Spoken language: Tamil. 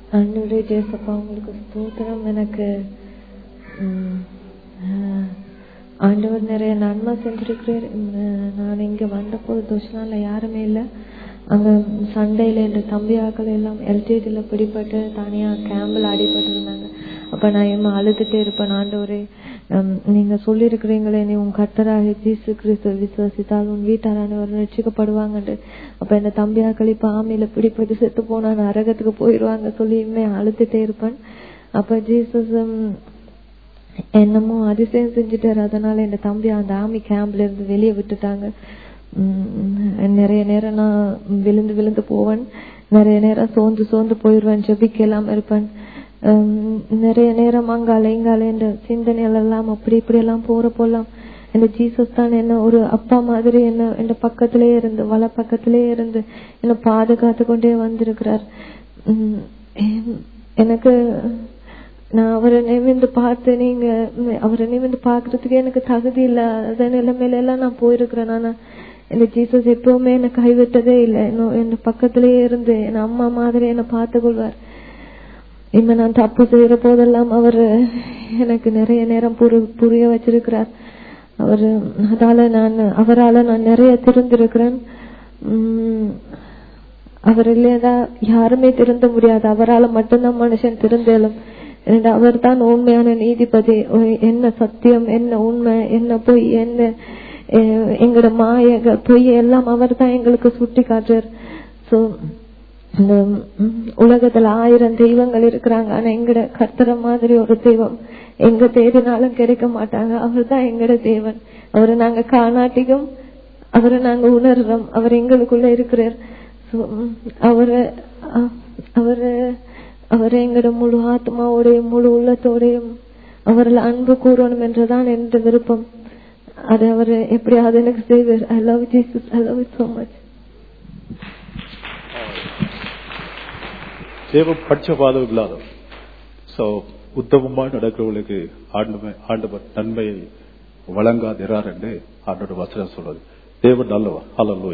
ஆண்டவரே ஜேசப்பா உங்களுக்கு ஸ்தோத்திரம் எனக்கு ம், ஆஹ், ஆண்டவர் நிறைய நன்மை செஞ்சிருக்கிறார் இந்த நான் இங்க வந்தபோது துஷ்னால யாருமே இல்ல அங்க சண்டையில இந்த தம்பி ஆக்கள் எல்லாம் எல்டிடில பிடிபட்டு தனியா கேம்பில் அடிபட்டு இருந்தாங்க அப்ப நான் எம்மா அழுதுட்டே இருப்பேன் ஆண்டவரே ஹம், நீங்க சொல்லியிருக்கிறீங்களே நீ உன் கர்த்தராக ஜீசு கிறிஸ்து விசுவாசித்தால் உன் வீட்டாரானவர் ரட்சிக்கப்படுவாங்கன்னு அப்ப இந்த தம்பியாக்கள் இப்ப ஆமையில பிடிப்பட்டு செத்து போனா நரகத்துக்கு போயிடுவாங்க சொல்லி இனிமே அழுதுட்டே இருப்பேன் அப்ப ஜீசஸ் ஹம், என்னமோ அதிசயம் செஞ்சுட்டாரு அதனால என் தம்பி அந்த ஆமி கேம்ப்ல இருந்து வெளியே விட்டுட்டாங்க உம் நிறைய நேரம் நான் விழுந்து விழுந்து போவேன் நிறைய நேரம் சோர்ந்து சோர்ந்து போயிடுவேன் ஜெபிக்கலாம் இருப்பேன் உம் நிறைய நேரம் அங்கால இங்கால இந்த சிந்தனைகள் எல்லாம் அப்படி இப்படி எல்லாம் போற போலாம் இந்த ஜீசஸ் தான் என்ன ஒரு அப்பா மாதிரி என்ன என் பக்கத்திலே இருந்து வல பக்கத்திலே இருந்து என்ன பாதுகாத்து கொண்டே வந்திருக்கிறார் உம் என்- எனக்கு நான் அவரை நிமிந்து பார்த்து நீங்க ம், அவரை நிமிந்து பாக்குறதுக்கு எனக்கு தகுதி இல்ல அந்த நிலைமையில எல்லாம் நான் போயிருக்கிறேன் ஆனா இந்த ஜீசஸ் எப்பவுமே என்ன கைவிட்டதே இல்லை இன்னும் என் பக்கத்திலேயே இருந்து என் அம்மா மாதிரி என்ன பார்த்து கொள்வார் இனிமே நான் தப்பு செய்யற போதெல்லாம் அவர் எனக்கு நிறைய நேரம் புரி புரிய வச்சிருக்கிறார் அவர் அதால நான் அவரால நான் நிறைய திருந்திருக்கிறேன் உம் அவர் இல்லையா யாருமே திருந்த முடியாது அவரால மட்டும்தான் மனுஷன் திருந்தேலும் அவர் தான் உண்மையான நீதிபதி ஒ- என்ன சத்தியம் என்ன உண்மை என்ன பொய் என்ன அஹ், எங்களோட மாய க- பொய் எல்லாம் அவர் தான் எங்களுக்கு சுட்டி காட்டுறார் சோ இந்த ம், உலகத்துல ஆயிரம் தெய்வங்கள் இருக்கிறாங்க ஆனா எங்கட கர்த்தர மாதிரி ஒரு தெய்வம் எங்க தேடினாலும் கிடைக்க மாட்டாங்க அவர் தான் எங்கட தேவன் அவரை நாங்க காணாட்டியும் அவரை நாங்க உணர்றோம் அவர் எங்களுக்குள்ள இருக்கிறார் So, ம், அவரை அ- அவரை அவரை எங்களோட முழு ஆத்மாவோடையும் முழு உள்ளத்தோடையும் அவரில் அன்பு கூறணும் என்றுதான் என்ற விருப்பம் அது அவர் எப்படியாவது எனக்கு செய்வார் I love Jesus I love so much தேவ பட்சபாதம் இல்லாதவர் சோ உத்தமமா நடக்கிறவர்களுக்கு ஆண்டவர் ஆண்டவர் நன்மையை வழங்காதிரார் என்று ஆண்டோட வசனம் சொல்றது தேவன் நல்லவர் ஹalleluya